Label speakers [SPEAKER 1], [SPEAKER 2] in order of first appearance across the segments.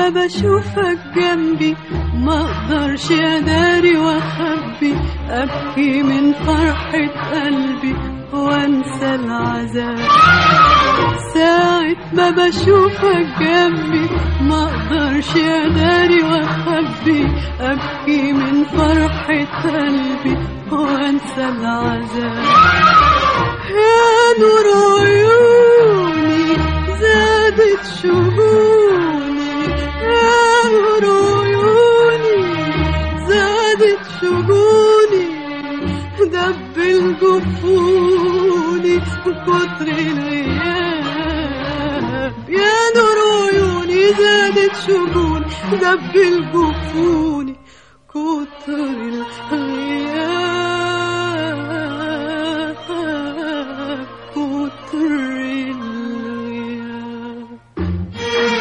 [SPEAKER 1] بشوفك جنبي ما اقدرش اداري واخبي ابكي من فرحة قلبي وانسى العذاب ساعة ما بشوفك جنبي ما اقدرش اداري واخبي ابكي من فرحة قلبي وانسى العذاب يا نور عيوني زادت شجوني يا نور عيوني زادت شجوني دب الجفوني كتر الغياب يا نور عيوني زادت شجوني دب الجفوني كتر الغياب كتر الغياب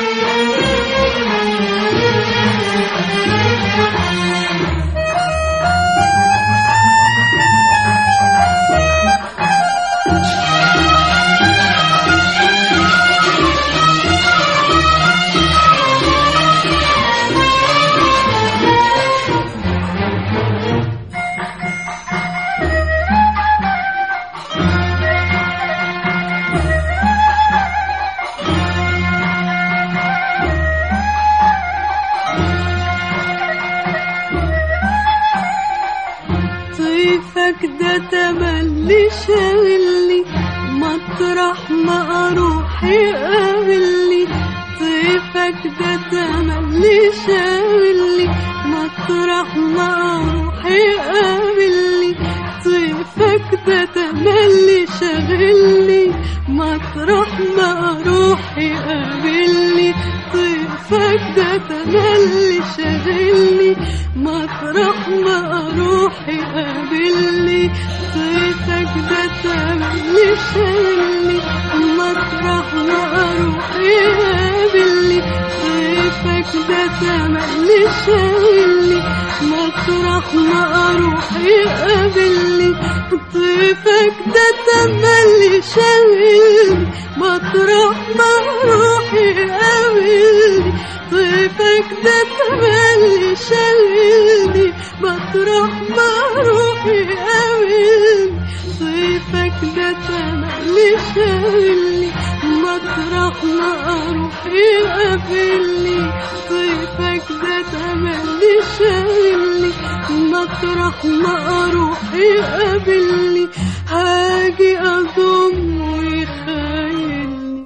[SPEAKER 1] طيفك ده تملي شاغلني مطرح ما اروح يقابلني طيفك ده تملي شاغلني مطرح ما اروح يقابلني طيفك ده تملي شاغلني مطرح ما اروح يقابلني طيفك ده تملي شاغلني مطرح ما اروح يقابلني طيفك ده تملي شاغلني مطرح ما اروح يقابلني طيفك ده تملي شاغلني مطرح ما اروح يقابلني طيفك ده تملي شاغلني مطرح ما اروح يقابلني طيفك ده تملي شاغلني مطرح ما اروح يقابلني طيفك ده تملي شاغلني مطرح ما اروح يقابلني طيفك ده تملي شاغلني مطرح ما اروح يقابلني هاجي اضم ويخيلني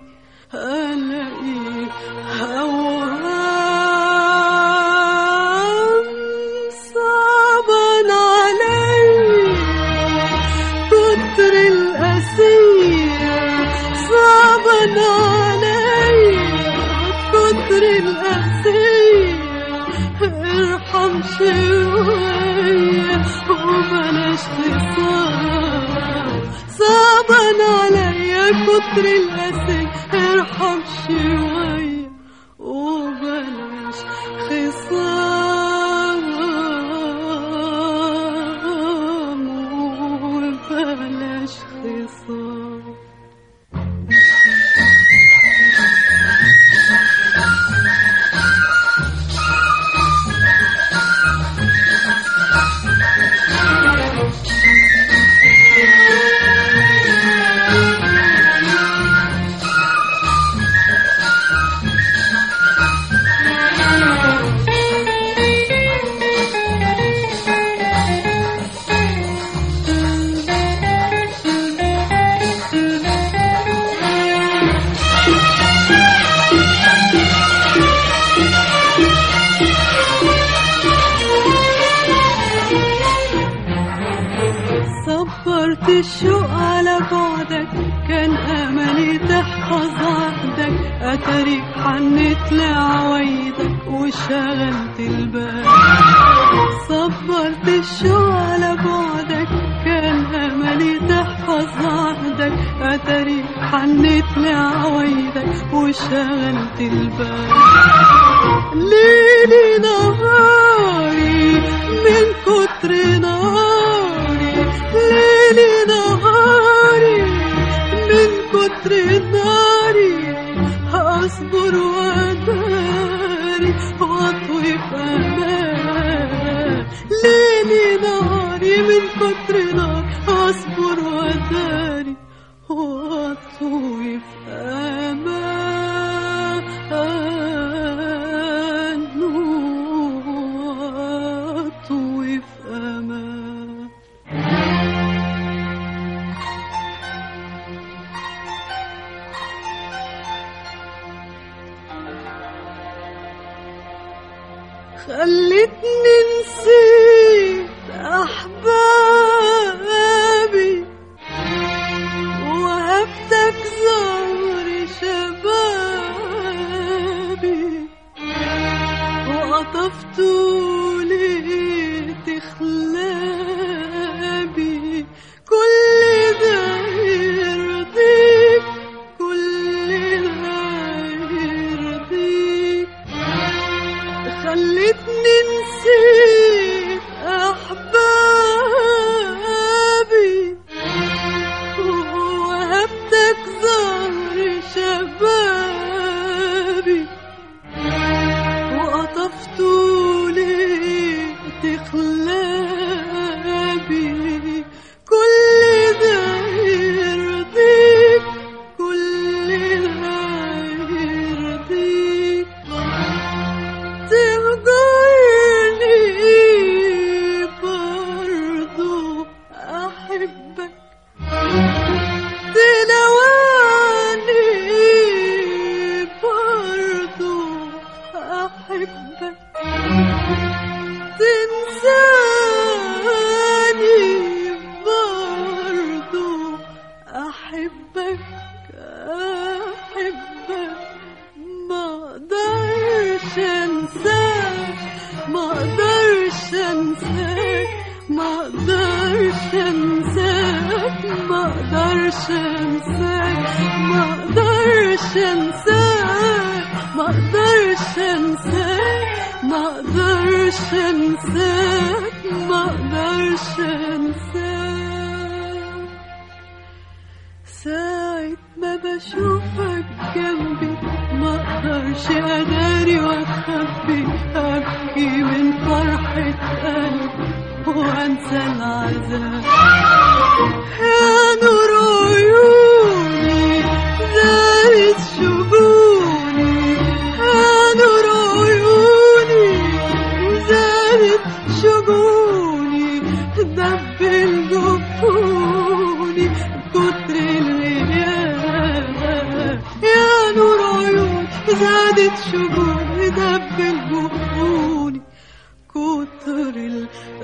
[SPEAKER 1] الاقيه اوهام صعبا عليا كتر الأسير صعبا عليا كتر الأسير ارحم شوية وبلاش خصام صعبا عليا كتر الأسير ارحم شوية وبلاش خصام وبلاش خصام صبرت الشوق على بعدك كان املي تحفظ عهدك اتريك حنت لعوايدك وشغلت الباب صبرت الشوق على بعدك كان املي تحفظ عهدك اتريك حنت لعوايدك وشغلت الباب ليلي نهاري من كتر ناري ليلي نهاري من كتر ناري هصبر واداري خلتني نسيت أحبابي وهبتك زهر شبابي وقطفت ليه تخلابي كل ده يرضيك كل ده يرضيك خلتني نسيت أحبابي وهبتك زهر شبابي وقطفت ليه تخلابي كل ده يرضيك كل ده يرضيك تهجرني برضو أحبك تنواني برضو أحبك تنساني برضو أحبك أحبك ما اقدرش انساك ما اقدرش انساك ما اقدرش انساك ما اقدرش انساك ما اقدرش انساك ما اقدرش انساك ما اقدرش انساك ما اقدرش انساك ساعة ما بشوفك جنبي ما اقدرش اداري واخبي ابكي من فرحة قلبي وانسى العذاب يا نور عيوني زارت شجوني يا نور عيوني زارت شجوني دب الجفوني كتر الغياب يا نور عيوني زادت شجوني دب الجفوني كتر